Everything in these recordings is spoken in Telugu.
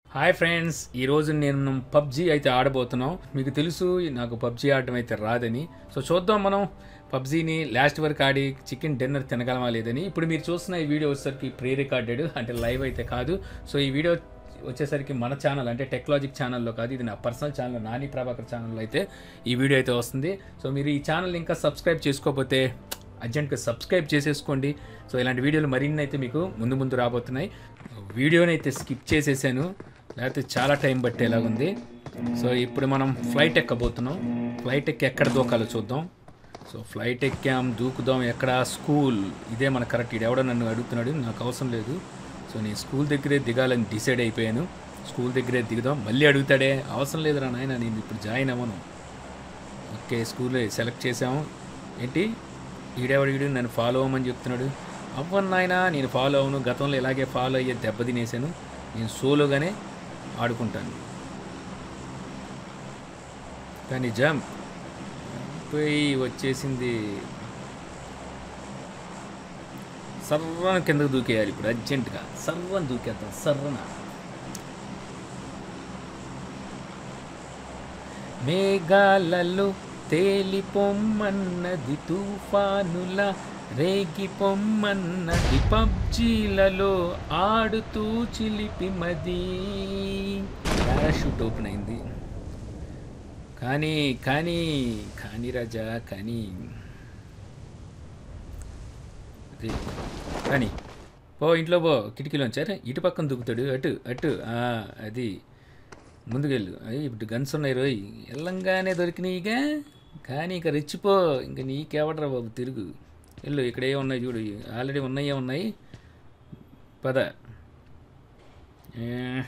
హాయ్ ఫ్రెండ్స్ ఈరోజు నేను పబ్జీ అయితే ఆడబోతున్నాం మీకు తెలుసు నాకు పబ్జీ ఆడడం అయితే రాదని సో చూద్దాం మనం పబ్జీని లాస్ట్ వరకు ఆడి చికెన్ డిన్నర్ తినగలమా లేదని ఇప్పుడు మీరు చూస్తున్న ఈ వీడియో వచ్చేసరికి ప్రీ రికార్డెడ్ అంటే లైవ్ అయితే కాదు సో ఈ వీడియో వచ్చేసరికి మన ఛానల్ అంటే టెక్నాలజిక్ ఛానల్లో కాదు ఇది నా పర్సనల్ ఛానల్ నాని ప్రభాకర్ ఛానల్లో అయితే ఈ వీడియో అయితే వస్తుంది సో మీరు ఈ ఛానల్ ఇంకా సబ్స్క్రైబ్ చేసుకోకపోతే అర్జెంట్గా సబ్స్క్రైబ్ చేసేసుకోండి సో ఇలాంటి వీడియోలు మరిన్ని అయితే మీకు ముందు ముందు రాబోతున్నాయి వీడియోని అయితే స్కిప్ చేసేసాను లేకపోతే చాలా టైం పట్టేలాగా ఉంది సో ఇప్పుడు మనం ఫ్లైట్ ఎక్కబోతున్నాం ఫ్లైట్ ఎక్కి ఎక్కడ దూకాలో చూద్దాం సో ఫ్లైట్ ఎక్కాం దూకుదాం ఎక్కడ స్కూల్ ఇదే మన కరెక్ట్ ఇది ఎవడో నన్ను అడుగుతున్నాడు నాకు అవసరం లేదు సో నేను స్కూల్ దగ్గరే దిగాలని డిసైడ్ అయిపోయాను స్కూల్ దగ్గరే దిగుదాం మళ్ళీ అడుగుతాడే అవసరం లేదురా నాయన నేను ఇప్పుడు జాయిన్ అవ్వను ఓకే స్కూల్ సెలెక్ట్ చేసాము ఏంటి ఈడేవాడు వీడు నన్ను ఫాలో అవ్వమని చెప్తున్నాడు అవ్వను నాయన నేను ఫాలో అవ్వను గతంలో ఇలాగే ఫాలో అయ్యే దెబ్బ తినేసాను నేను సోలోగానే ఆడుకుంటాను కానీ జంప్ పోయి వచ్చేసింది సర్వన కిందకు దూకేయాలి ఇప్పుడు అర్జెంటుగా సర్వన దూకేద్దాం సర్వన మేఘాలలో తేలిపొమ్మన్నది తుఫానుల రేగి పొమ్మన్నది పబ్జీలలో ఆడుతూ చిలిపి మది పారాషూట్ ఓపెన్ అయింది కానీ కానీ కానీ రాజా కానీ అది కానీ పో ఇంట్లో పో కిటికీలోంచి అరే ఇటు పక్కన దూకుతాడు అటు అటు ఆ, అది ముందుకెళ్ళు అయ్యి ఇప్పుడు గన్స్ ఉన్నాయి రోయ్ ఎల్లంగానే దొరికినాయిగా కానీ ఇక రెచ్చిపో ఇంక నీకెవడరా బాబు తిరుగు వెళ్ళు ఇక్కడే ఉన్నాయి చూడు ఆల్రెడీ ఉన్నాయే ఉన్నాయి పద ఏ,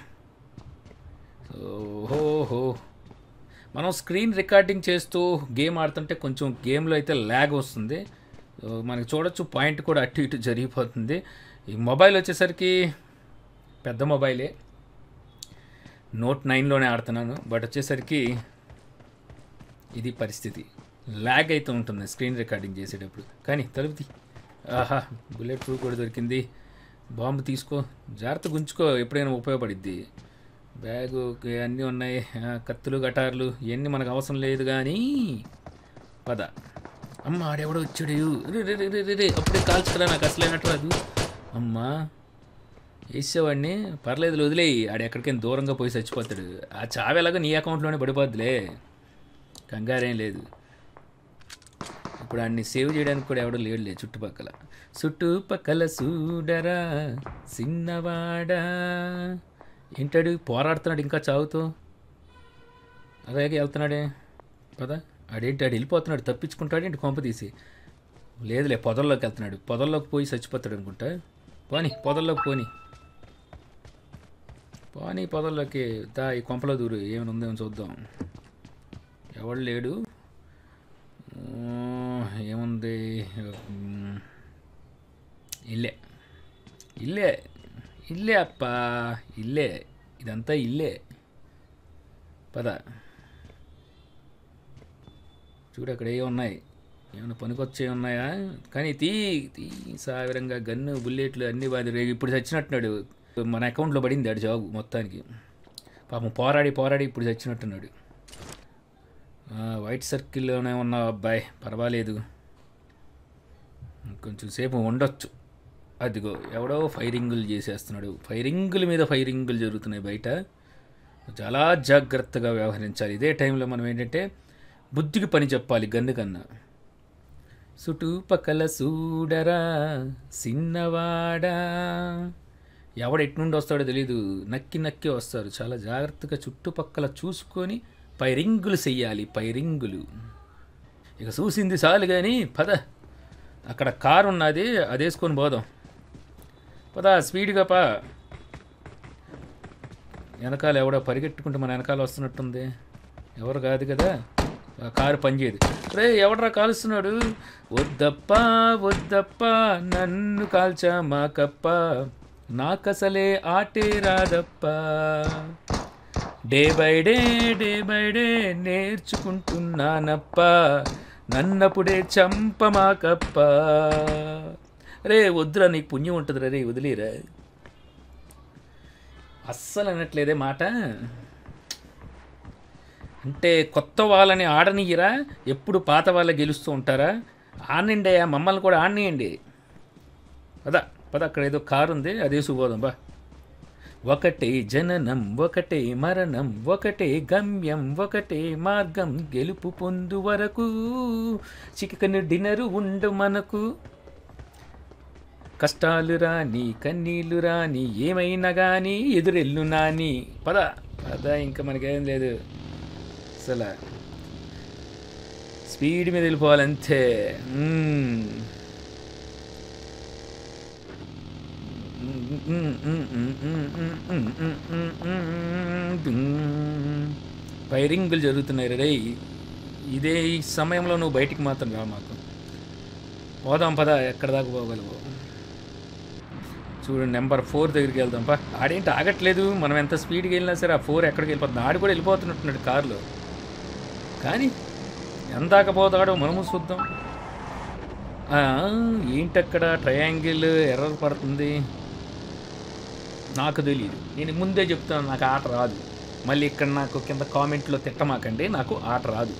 ఓహో మనం స్క్రీన్ రికార్డింగ్ చేస్తూ గేమ్ ఆడుతుంటే కొంచెం గేమ్లో అయితే ల్యాగ్ వస్తుంది సో మనకి చూడొచ్చు పాయింట్ కూడా అటు ఇటు జరిగిపోతుంది ఈ మొబైల్ వచ్చేసరికి పెద్ద మొబైలే నోట్ నైన్లోనే ఆడుతున్నాను బట్ వచ్చేసరికి ఇది పరిస్థితి ల్యాగ్ అయితే ఉంటుంది స్క్రీన్ రికార్డింగ్ చేసేటప్పుడు కానీ తలుపుతి ఆహా బుల్లెట్ ప్రూఫ్ కూడా దొరికింది బాంబు తీసుకో జాగ్రత్త గుంచుకో ఎప్పుడైనా ఉపయోగపడిద్ది బ్యాగు అన్నీ ఉన్నాయి ఆ, కత్తులు గటార్లు ఇవన్నీ మనకు అవసరం లేదు కానీ పద అమ్మ ఆడెవడో వచ్చాడు రే, రే, రే, రే, రే, రే, అప్పుడే కాల్చుకురా నాకు అసలేనట్టు రాదు అమ్మా వేసేవాడిని పర్లేదు వదిలేయి ఆడు ఎక్కడికైనా దూరంగా పోయి చచ్చిపోతాడు ఆ చావెలాగా నీ అకౌంట్లోనే పడిపోద్దులే కంగారేం లేదు ఇప్పుడు అన్ని సేవ్ చేయడానికి కూడా ఎవడో లేడులే చుట్టుపక్కల చుట్టుపక్కల చూడరా చిన్నవాడా ఏంటాడు పోరాడుతున్నాడు ఇంకా చావుతో అలాగే వెళ్తున్నాడే పద ఆడేంటి ఆడు వెళ్ళిపోతున్నాడు తప్పించుకుంటాడు ఏంటి కొంప తీసి లేదులే పొదల్లోకి వెళ్తున్నాడు పొదల్లోకి పోయి చచ్చిపోతాడు అనుకుంటా పోని పొదల్లోకి పోని పోనీ పొదల్లోకి దా ఈ కొంపలో దూరు ఏమైనా ఉందేమో చూద్దాం ఎవడు లేడు ఆ, ఏముంది ఉమ్, ఇల్లే ఇల్లే ఇల్లే అప్ప ఇల్లే ఇదంతా ఇల్లే పద చూడు అక్కడ ఏ ఉన్నాయి ఏమైనా పనికొచ్చే ఉన్నాయా కానీ తీ తీ సావిరంగా గన్ను బుల్లెట్లు అన్నీ బాధ ఇప్పుడు చచ్చినట్టున్నాడు మన అకౌంట్లో పడింది ఆడు జాబు మొత్తానికి పాపం పోరాడి పోరాడి ఇప్పుడు చచ్చినట్టున్నాడు ఆ, వైట్ సర్కిల్లోనే ఉన్నావు అబ్బాయి పర్వాలేదు కొంచెం సేపు ఉండొచ్చు అదిగో ఎవడో ఫైరింగులు చేసేస్తున్నాడు ఫైరింగుల మీద ఫైరింగులు జరుగుతున్నాయి బయట చాలా జాగ్రత్తగా వ్యవహరించాలి ఇదే టైంలో మనం ఏంటంటే బుద్ధికి పని చెప్పాలి గన్ను కన్నా చుట్టుపక్కల చూడరా చిన్నవాడా ఎవడు ఎట్నుండి వస్తాడో తెలీదు నక్కి నక్కి వస్తారు చాలా జాగ్రత్తగా చుట్టుపక్కల చూసుకొని పైరింగులు చెయ్యాలి పైరింగులు ఇక చూసింది చాలు కానీ పద అక్కడ కారు ఉన్నది అది వేసుకొని పోదాం పద స్పీడ్గా పా వెనకాల ఎవడో పరిగెట్టుకుంటూ మన వెనకాల వస్తున్నట్టుంది ఎవరు కాదు కదా ఆ కారు పనిచేయదు రే ఎవడరా కాలుస్తున్నాడు వద్దప్ప వద్దప్ప నన్ను కాల్చా మాకప్ప నాకసలే ఆటే రాదప్ప day by day day by day నేర్చుకుంటున్నానప్ప నన్నప్పుడే చంప మాకప్ప రే వద్దురా నీకు పుణ్యం ఉంటుంది రే వదిలేరా అస్సలు అనట్లేదే మాట అంటే కొత్త వాళ్ళని ఆడనియ్యరా ఎప్పుడు పాత వాళ్ళే గెలుస్తూ ఉంటారా ఆడండి అయ్యా మమ్మల్ని కూడా ఆడనియండి పద పద అక్కడ ఏదో కారు ఉంది అదే సుబోధం బా ఒకటే జననం ఒకటే మరణం ఒకటే గమ్యం ఒకటే మార్గం గెలుపు పొందు వరకు చికెన్ డిన్నరు ఉండు మనకు కష్టాలు రాని కన్నీళ్లు రాని ఏమైనా కానీ ఎదురెల్లు నాని పద పద ఇంకా మనకేం లేదు అసలు స్పీడ్ మీద వెళ్ళిపోవాలంతే మ్మ్. ఫైరింగ్లు జరుగుతున్నాయి రే ఇదే ఈ సమయంలో నువ్వు బయటికి మాత్రం రా మాకు పోదాం పద ఎక్కడ దాకా పోగలవు చూడు నెంబర్ ఫోర్ దగ్గరికి వెళ్దాం పా ఆడేంటి ఆగట్లేదు మనం ఎంత స్పీడ్కి వెళ్ళినా సరే ఆ ఫోర్ ఎక్కడికి వెళ్ళిపోతుంది ఆడు కూడా వెళ్ళిపోతున్నట్టున్నాడు కారులో కానీ ఎందాక పోతాడో మనము చూద్దాం ఆ, ఏంటక్కడ ట్రయాంగిల్ ఎర్రర్ పడుతుంది నాకు తెలియదు నేను ముందే చెప్తాను నాకు ఆట రాదు మళ్ళీ ఇక్కడ నాకు కింద కామెంట్లో తిట్టమాకండి నాకు ఆట రాదు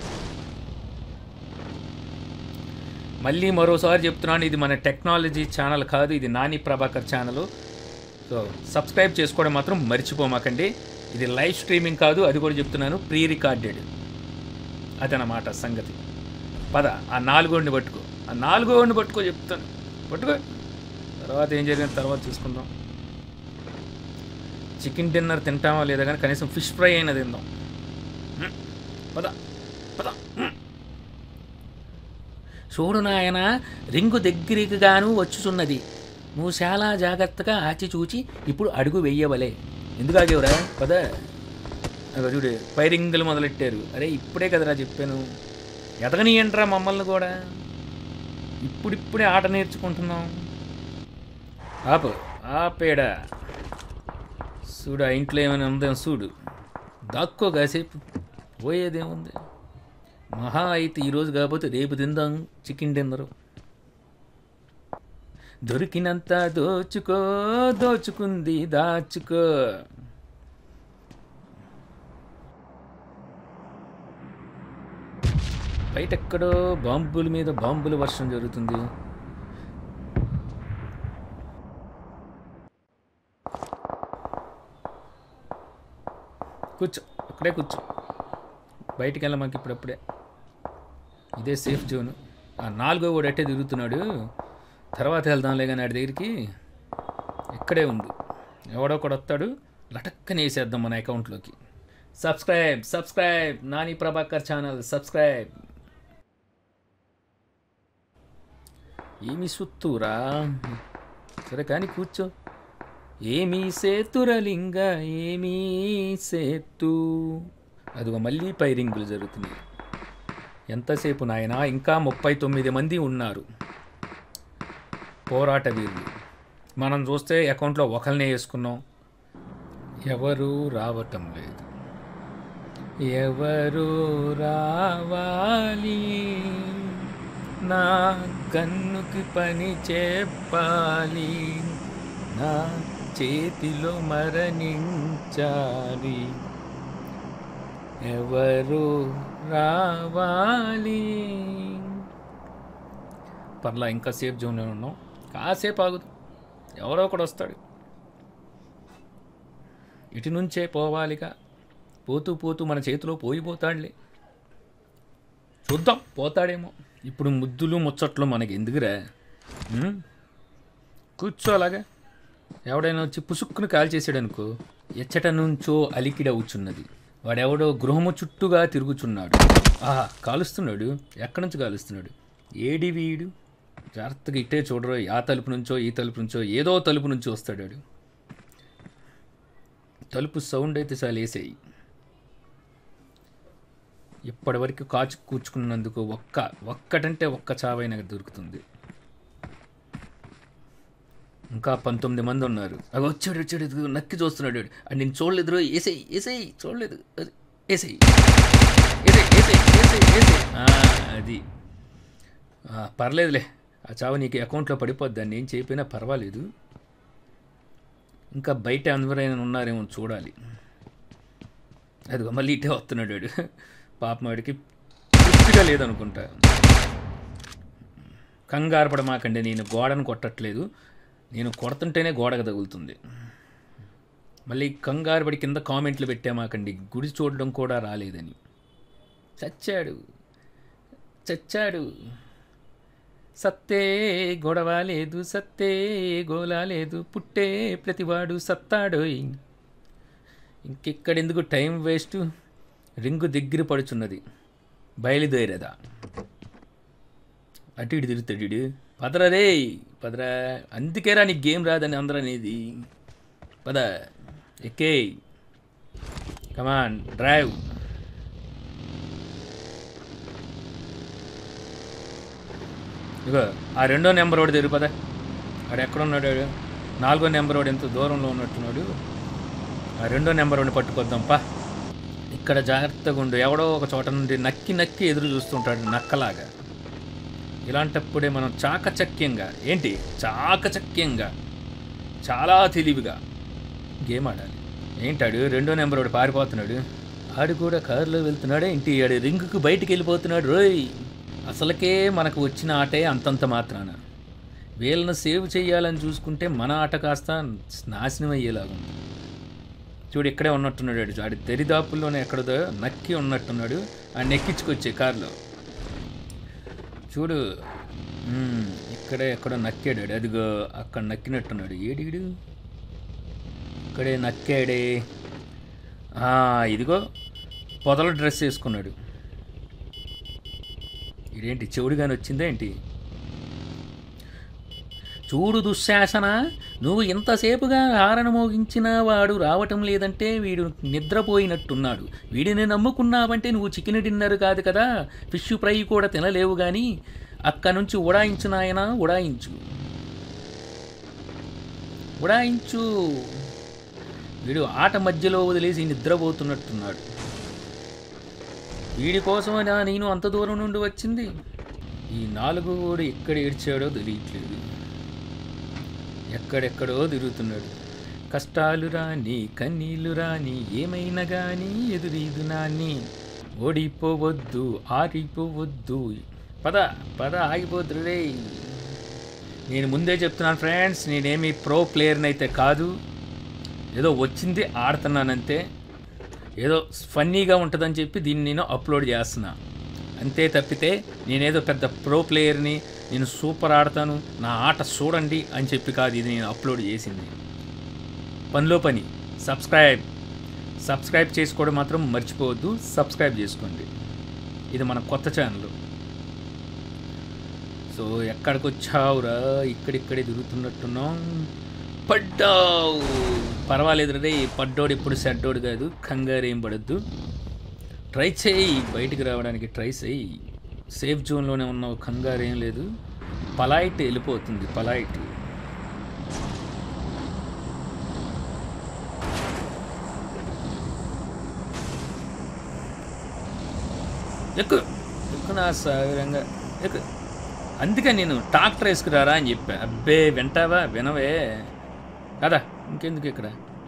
మళ్ళీ మరోసారి చెప్తున్నాను ఇది మన టెక్నాలజీ ఛానల్ కాదు ఇది Nani Prabhakar channel so subscribe చేసుకోవడం మాత్రం మర్చిపోమాకండి ఇది లైవ్ స్ట్రీమింగ్ కాదు అది కూడా చెప్తున్నాను ప్రీ రికార్డెడ్ అదనమాట సంగతి పద ఆ నాలుగోడిని పట్టుకో ఆ నాలుగోడిని పట్టుకో చెప్తాను పట్టుకో తర్వాత ఏం జరిగింది తర్వాత చూసుకుందాం చికెన్ డిన్నర్ తింటామా లేదా కానీ కనీసం ఫిష్ ఫ్రై అయినా తిందాం హ్మ్. పద పద హ్మ్. చూడు నాయన రింగు దగ్గరికి గాను వచ్చుచున్నది నువ్వు చాలా జాగ్రత్తగా ఆచి చూచి ఇప్పుడు అడుగు వెయ్యవలే ఎందుకు ఆగేవురా పద అదో చూడు పైరింగులు మొదలెట్టారు అరే ఇప్పుడే కదరా చెప్పాను ఎదగనియంట్రా మమ్మల్ని కూడా ఇప్పుడిప్పుడే ఆట నేర్చుకుంటున్నాం ఆపు ఆపేడా చూడు ఆ ఇంట్లో ఏమైనా ఉందేమో చూడు దాక్కో కాసేపు పోయేదేముంది మహా అయితే ఈరోజు కాకపోతే రేపు తిందాం చికెన్ డిన్నరు దొరికినంత దోచుకో దోచుకుంది దాచుకో బయట ఎక్కడో బాంబుల మీద బాంబుల వర్షం జరుగుతుంది కూర్చో అక్కడే కూర్చో బయటికి వెళ్ళమాకి ఇప్పుడప్పుడే ఇదే సేఫ్ జోన్ ఆ నాలుగో వాడు అట్టే తిరుగుతున్నాడు తర్వాత వెళ్దాంలే కానీ ఆడి దగ్గరికి ఇక్కడే ఉండు ఎవడో ఒకడు వస్తాడు లటక్కని వేసేద్దాం మన అకౌంట్లోకి subscribe subscribe Nani Prabhakar channel subscribe ఏమి సుత్తూరా సరే కానీ కూర్చో ఏమీ సేతురలింగ ఏమీ సేతు అదిగో మళ్ళీ పైరింగులు జరుగుతున్నాయి ఎంతసేపు నాయనా ఇంకా ముప్పై తొమ్మిది మంది ఉన్నారు పోరాట వీరులు మనం చూస్తే అకౌంట్లో ఒకరినే వేసుకున్నాం ఎవరు రావటం లేదు ఎవరు రావాలి నా కన్నుకి పని చెప్పాలి నా చేతిలో మరణించాలి ఎవరు రావాలి పర్లా ఇంకా సేఫ్ జోన్లో ఉన్నాం కాసేపు ఆగుదు ఎవరో ఒకడు వస్తాడు ఇటు నుంచే పోవాలిగా పోతూ పోతూ మన చేతిలో పోయిపోతాడులే చూద్దాం పోతాడేమో ఇప్పుడు ముద్దులు ముచ్చట్లు మనకి ఎందుకురా ఉం? కూర్చో అలాగా ఎవడైనా వచ్చి పుసుక్కును కాల్చేసాడు అనుకో ఎచ్చట నుంచో అలికిడవుచున్నది వాడెవడో గృహము చుట్టూగా తిరుగుచున్నాడు ఆహా కాలుస్తున్నాడు ఎక్కడి నుంచి కాలుస్తున్నాడు ఏడి వీడు జాగ్రత్తగా ఇట్టే చూడరు ఆ తలుపు నుంచో ఈ తలుపు నుంచో ఏదో తలుపు నుంచి వస్తాడు వాడు తలుపు సౌండ్ అయితే చాలా వేసేయి ఇప్పటివరకు కాచు కూర్చుకున్నందుకు ఒక్క ఒక్కటంటే ఒక్క చావైనా దొరుకుతుంది ఇంకా పంతొమ్మిది మంది ఉన్నారు అవి వచ్చాడు వచ్చాడు ఇదిగో నక్కి చూస్తున్నాడు వాడు. అది నేను చూడలేదు ఏసేయి ఏసేయి చూడలేదు అది ఏసేయి ఏసేయి ఏసేయి ఏసేయి ఏసేయి ఆ, అది ఆ, పర్లేదులే ఆ చావు నీకు అకౌంట్లో పడిపోద్ది దాన్ని ఏం చేయకపోయినా పర్వాలేదు ఇంకా బయట ఎవరైనా ఉన్నారేమో చూడాలి అదిగో మళ్ళీ ఇటే వస్తున్నాడు వాడు పాపం వాడికి పూర్తిగా లేదనుకుంటా కంగారు పడమాకండి నేను గోడను కొట్టట్లేదు నేను కొడుతుంటేనే గోడకు తగులుతుంది మళ్ళీ కంగారు పడి కింద కామెంట్లు పెట్టామాకండి గుడి చూడడం కూడా రాలేదని చచ్చాడు చచ్చాడు సత్తే గొడవ లేదు సత్తే గోలా లేదు పుట్టే ప్రతివాడు సత్తాడోయ్ ఇంకెక్కడెందుకు టైం వేస్ట్ రింగు దగ్గర పడుచున్నది బయలుదేరేదా అటు ఇటు తిరుగుతాడు ఇడు పదరా రే పదరా అందుకేరా నీకు గేమ్ రాదని అందరూ అనేది పద ఎక్కే కమాన్ డ్రైవ్ ఇగో ఆ రెండో నెంబర్ వాడు తెరు పద వాడు ఎక్కడున్నాడు వాడు నాలుగో నెంబర్ వాడు ఎంత దూరంలో ఉన్నట్టున్నాడు ఆ రెండో నెంబర్ వాడిని పట్టుకొద్దాం పా ఇక్కడ జాగ్రత్తగా ఉండు ఎవడో ఒక చోట నుండి నక్కి నక్కి ఎదురు చూస్తుంటాడు నక్కలాగా ఇలాంటప్పుడే మనం చాకచక్యంగా ఏంటి చాకచక్యంగా చాలా తెలివిగా గేమ్ ఆడాలి ఏంటాడు రెండో నెంబర్ వాడు పారిపోతున్నాడు ఆడు కూడా కారులో వెళ్తున్నాడే ఏంటి ఆడు రింగుకు బయటికి వెళ్ళిపోతున్నాడు రోయ్ అసలుకే మనకు వచ్చిన ఆటే అంతంత మాత్రాన వీళ్ళని సేవ్ చేయాలని చూసుకుంటే మన ఆట కాస్త నాశనం అయ్యేలాగుంది చూడు ఇక్కడే ఉన్నట్టున్నాడు వాడు ఆడి దరిదాపుల్లోనే ఎక్కడదో నక్కి ఉన్నట్టున్నాడు ఆ నెక్కించుకొచ్చే కారులో చూడు మ్మ్, ఇక్కడే ఎక్కడో నక్కాడు వాడు. అదిగో అక్కడ నక్కినట్టున్నాడు ఏడీడు ఇక్కడే నక్కాడే ఆ, ఇదిగో పొదల డ్రెస్ వేసుకున్నాడు ఇదేంటి చెవుడుగాని వచ్చిందా ఏంటి చూడు దుశ్శాసన నువ్వు ఇంతసేపుగా హారణ మోగించిన వాడు రావటం లేదంటే వీడు నిద్రపోయినట్టున్నాడు వీడిని నమ్ముకున్నావంటే నువ్వు చికెన్ డిన్నర్ కాదు కదా ఫిష్ ఫ్రై కూడా తినలేవు కానీ అక్క నుంచి ఉడాయించు నాయన ఉడాయించు ఉడాయించు వీడు ఆట మధ్యలో వదిలేసి నిద్రపోతున్నట్టున్నాడు వీడి కోసమేనా నేను అంత దూరం నుండి వచ్చింది ఈ నాలుగు కూడా ఎక్కడ ఏడ్చాడో తెలియట్లేదు ఎక్కడెక్కడో తిరుగుతున్నాడు కష్టాలు రాని కన్నీళ్ళు రాని ఏమైనా కానీ ఎదురీదు నాని ఓడిపోవద్దు ఆరిపోవద్దు పద పద ఆగిపోద్దు రే నేను ముందే చెప్తున్నాను ఫ్రెండ్స్ నేనేమి ప్రో ప్లేయర్ని అయితే కాదు ఏదో వచ్చింది ఆడుతున్నానంతే ఏదో ఫన్నీగా ఉంటుందని చెప్పి దీన్ని నేను అప్లోడ్ చేస్తున్నా అంతే తప్పితే నేనేదో పెద్ద ప్రో ప్లేయర్ని నేను సూపర్ ఆడతాను నా ఆట చూడండి అని చెప్పి కాదు ఇది నేను అప్లోడ్ చేసింది పనిలో పని సబ్స్క్రైబ్ సబ్స్క్రైబ్ చేసుకోవడం మాత్రం మర్చిపోవద్దు సబ్స్క్రైబ్ చేసుకోండి ఇది మన కొత్త ఛానల్ సో ఎక్కడికి వచ్చావురా ఇక్కడిక్కడే తిరుగుతున్నట్టున్నాం పడ్డావు పర్వాలేదు రే పడ్డోడు ఇప్పుడు సెడ్డోడు కాదు కంగారు ఏం పడద్దు ట్రై చేయి బయటికి రావడానికి ట్రై చేయి సేఫ్ జోన్లోనే ఉన్నావు కంగారు ఏం లేదు పలాయిట్ వెళ్ళిపోతుంది పలాయిట్ ఎక్కు ఎక్కు నా సాగరంగా ఎక్కు అందుకే నేను ట్రాక్టర్ వేసుకురారా అని చెప్పా అబ్బే వింటావా వినవే కదా ఇంకెందుకు ఇక్కడ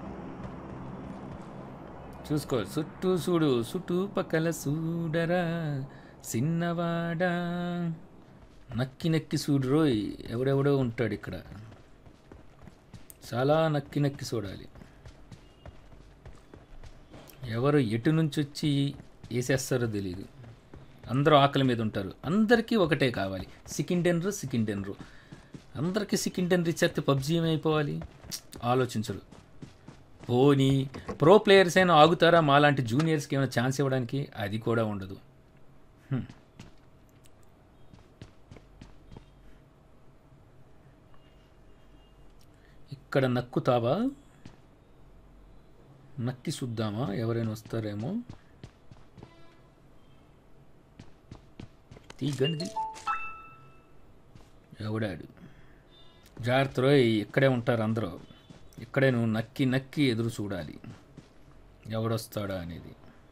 చూసుకో చుట్టూ చూడు చుట్టూ పక్కల చూడరా చిన్నవాడా నక్కి నక్కి చూడు రోయ్ ఎవడెవడో ఉంటాడు ఇక్కడ చాలా నక్కి నక్కి చూడాలి ఎవరు ఎటు నుంచి వచ్చి వేసేస్తారో తెలియదు అందరూ ఆకలి మీద ఉంటారు అందరికీ ఒకటే కావాలి సికిన్ టెన్రు సికిన్ టెన్రు అందరికీ సికిన్ టెన్ ఇచ్చేస్తే పబ్జీ ఏమైపోవాలి ఆలోచించరు పోనీ ప్రో ప్లేయర్స్ అయినా ఆగుతారా మాలాంటి జూనియర్స్కి ఏమైనా ఛాన్స్ ఇవ్వడానికి అది కూడా ఉండదు హ్మ్. ఇక్కడ నక్కుతావా నక్కి చూద్దామా ఎవరైనా వస్తారేమో తీగండి ఎవడాడు జాగ్రత్త రోయ్ ఇక్కడే ఉంటారు అందరూ ఇక్కడే నువ్వు నక్కి నక్కి ఎదురు చూడాలి ఎవడొస్తాడా అనేది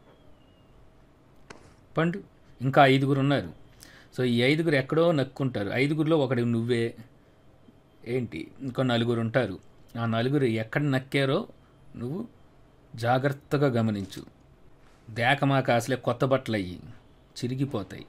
పండు ఇంకా ఐదుగురు ఉన్నారు సో ఈ ఐదుగురు ఎక్కడో నక్కుంటారు ఐదుగురిలో ఒకటి నువ్వే ఏంటి ఇంకో నలుగురు ఉంటారు ఆ నలుగురు ఎక్కడ నక్కారో నువ్వు జాగ్రత్తగా గమనించు దేకమాక అసలే కొత్త బట్టలు అయ్యి చిరిగిపోతాయి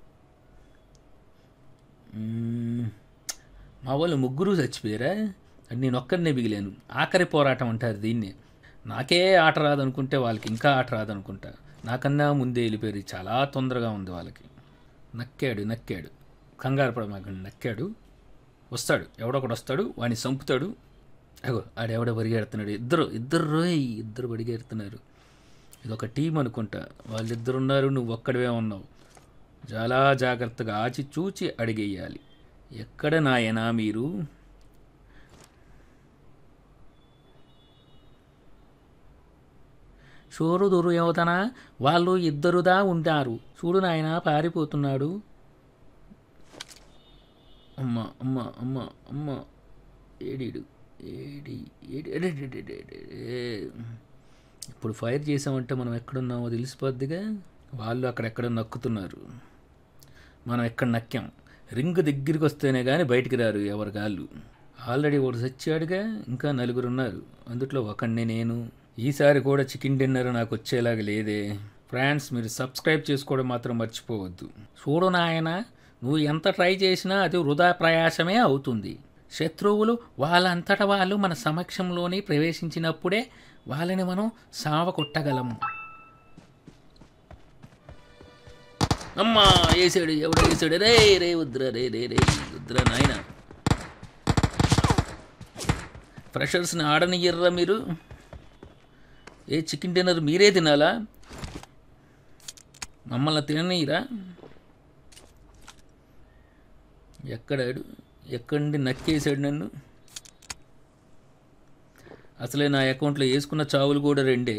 మ్మ్. మా వాళ్ళు ముగ్గురు చచ్చిపోయారా అది నేను ఒక్కరినే మిగిలాను ఆఖరి పోరాటం అంటారు దీన్ని నాకే ఆట రాదనుకుంటే వాళ్ళకి ఇంకా ఆట రాదనుకుంటా నాకన్నా ముందే వెళ్ళిపోయారు చాలా తొందరగా ఉంది వాళ్ళకి నక్కాడు నక్కాడు కంగారు పడమాకండి నక్కాడు వస్తాడు ఎవడొకడు వస్తాడు వాడిని చంపుతాడు అగో ఆడెవడ పరిగెడుతున్నాడు ఇద్దరు ఇద్దరు రోయ్ ఇద్దరు పరిగెడుతున్నారు ఇది ఒక టీం అనుకుంటా వాళ్ళిద్దరు ఉన్నారు నువ్వు ఒక్కడివే ఉన్నావు చాలా జాగ్రత్తగా ఆచి చూచి అడిగేయాలి ఎక్కడ నాయనా మీరు చూరుదురు యువతన వాళ్ళు ఇద్దరుదా ఉంటారు చూడు నాయన పారిపోతున్నాడు అమ్మ అమ్మ అమ్మ అమ్మ ఏడీడు ఏడి ఏడి ఎడే, ఎడే, ఎడే, ఎడే, ఎడే. ఇప్పుడు ఫైర్ చేసామంటే మనం ఎక్కడున్నామో తెలిసిపోద్దిగా వాళ్ళు అక్కడెక్కడ నక్కుతున్నారు మనం ఎక్కడ నక్కాం రింగ్ దగ్గరికి వస్తేనే కానీ బయటికి రారు ఎవరి గాళ్ళు ఆల్రెడీ ఒకటి చచ్చాడుగా ఇంకా నలుగురు ఉన్నారు అందుట్లో ఒకడిని నేను ఈసారి కూడా చికెన్ డిన్నర్ నాకు వచ్చేలాగా లేదే ఫ్రాన్స్ మీరు సబ్స్క్రైబ్ చేసుకోవడం మాత్రం మర్చిపోవద్దు చూడు నాయన నువ్వు ఎంత ట్రై చేసినా అది వృధా ప్రయాసమే అవుతుంది శత్రువులు వాళ్ళంతట వాళ్ళు మన సమక్షంలోనే ప్రవేశించినప్పుడే వాళ్ళని మనం సావ కొట్టగలము అమ్మా వేసాడు ఎవడు వేసాడు రే రే వద్దురా రే రే రే వద్దురా నాయన ఫ్రెషర్స్ని ఆడనియ్యర్రా మీరు ఏ చికెన్ డిన్నర్ మీరే తినాలా మమ్మల్ని తిననీయరా ఎక్కడాడు ఎక్కడి నక్కేసాడు నన్ను అసలే నా అకౌంట్లో వేసుకున్న చావులు కూడా రెండే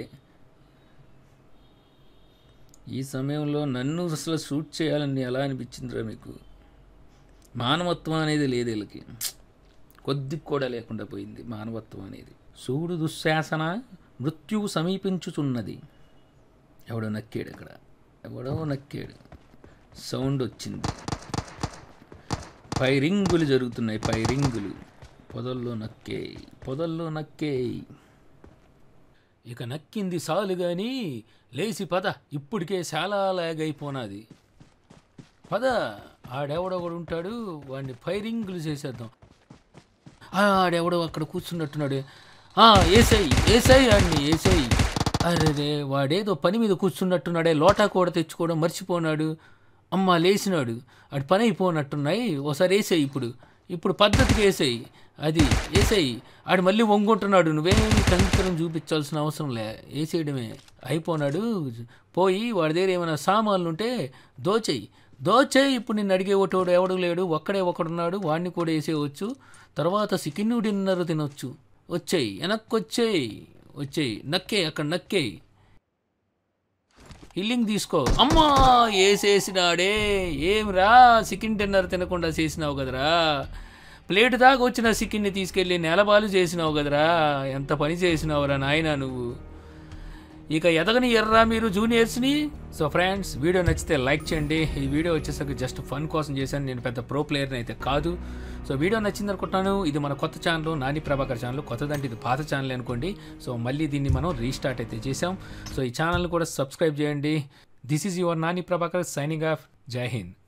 ఈ సమయంలో నన్ను అసలు షూట్ చేయాలని ఎలా అనిపించిందిరా మీకు మానవత్వం అనేది లేదు వీళ్ళకి కొద్దిగా కూడా లేకుండా పోయింది మానవత్వం అనేది సూడు దుశ్శాసన మృత్యువు సమీపించుచున్నది ఎవడో నక్కాడు అక్కడ ఎవడో నక్కాడు సౌండ్ వచ్చింది పైరింగులు జరుగుతున్నాయి పైరింగులు పొదల్లో నక్కేయి పొదల్లో నక్కేయి ఇక నక్కింది సాలు గాని లేచి పద ఇప్పటికే చాలా లాగ్ అయిపోనాది పద ఆడెవడొకడు ఉంటాడు వాడిని ఫైరింగ్లు చేసేద్దాం ఆ, ఆడెవడో అక్కడ కూర్చున్నట్టున్నాడు ఆ, ఏసై ఏసై ఆడిని ఏసై అరే వాడేదో పని మీద కూర్చున్నట్టున్నాడే లోటా కూడా తెచ్చుకోవడం మర్చిపోనాడు అమ్మ లేచినాడు ఆడు పని అయిపోనట్టున్నాయి ఓసారి వేసేయి ఇప్పుడు ఇప్పుడు పద్ధతికి వేసేయి అది వేసేయి ఆడు మళ్ళీ వంగుంటున్నాడు నువ్వేమి కంకరం చూపించాల్సిన అవసరం లే వేసేయడమే అయిపోనాడు పోయి వాడి దగ్గర ఏమైనా సామాన్లు ఉంటే దోచేయి దోచేయి ఇప్పుడు నిన్ను అడిగే ఒకటోడు ఎవడు లేడు ఒక్కడే ఒకడున్నాడు వాడిని కూడా వేసేయవచ్చు తర్వాత చికెన్ డిన్నర్ తినొచ్చు వచ్చేయి వెనక్కి వచ్చేయి వచ్చేయి నక్కే అక్కడ నక్కేయి హిల్లింగ్ తీసుకో అమ్మా వేసేసినాడే ఏమిరా చికెన్ డిన్నర్ తినకుండా చేసినావు కదరా ప్లేట్ దాకా వచ్చిన చికెన్ని తీసుకెళ్ళి నెలబాలు చేసినావు కదరా ఎంత పని చేసినావురా నాయనా నువ్వు ఇక ఎదగని ఎర్రా మీరు జూనియర్స్ని సో ఫ్రెండ్స్ వీడియో నచ్చితే లైక్ చేయండి ఈ వీడియో వచ్చేసరికి జస్ట్ ఫన్ కోసం చేశాను నేను పెద్ద ప్రో ప్లేయర్ని అయితే కాదు సో వీడియో నచ్చింది అనుకుంటున్నాను ఇది మన కొత్త ఛానల్ నాని ప్రభాకర్ ఛానల్ కొత్తదంటే ఇది పాత ఛానల్ అనుకోండి సో మళ్ళీ దీన్ని మనం రీస్టార్ట్ అయితే చేసాం సో ఈ ఛానల్ కూడా సబ్స్క్రైబ్ చేయండి this is your Nani Prabhakar signing off జై హింద్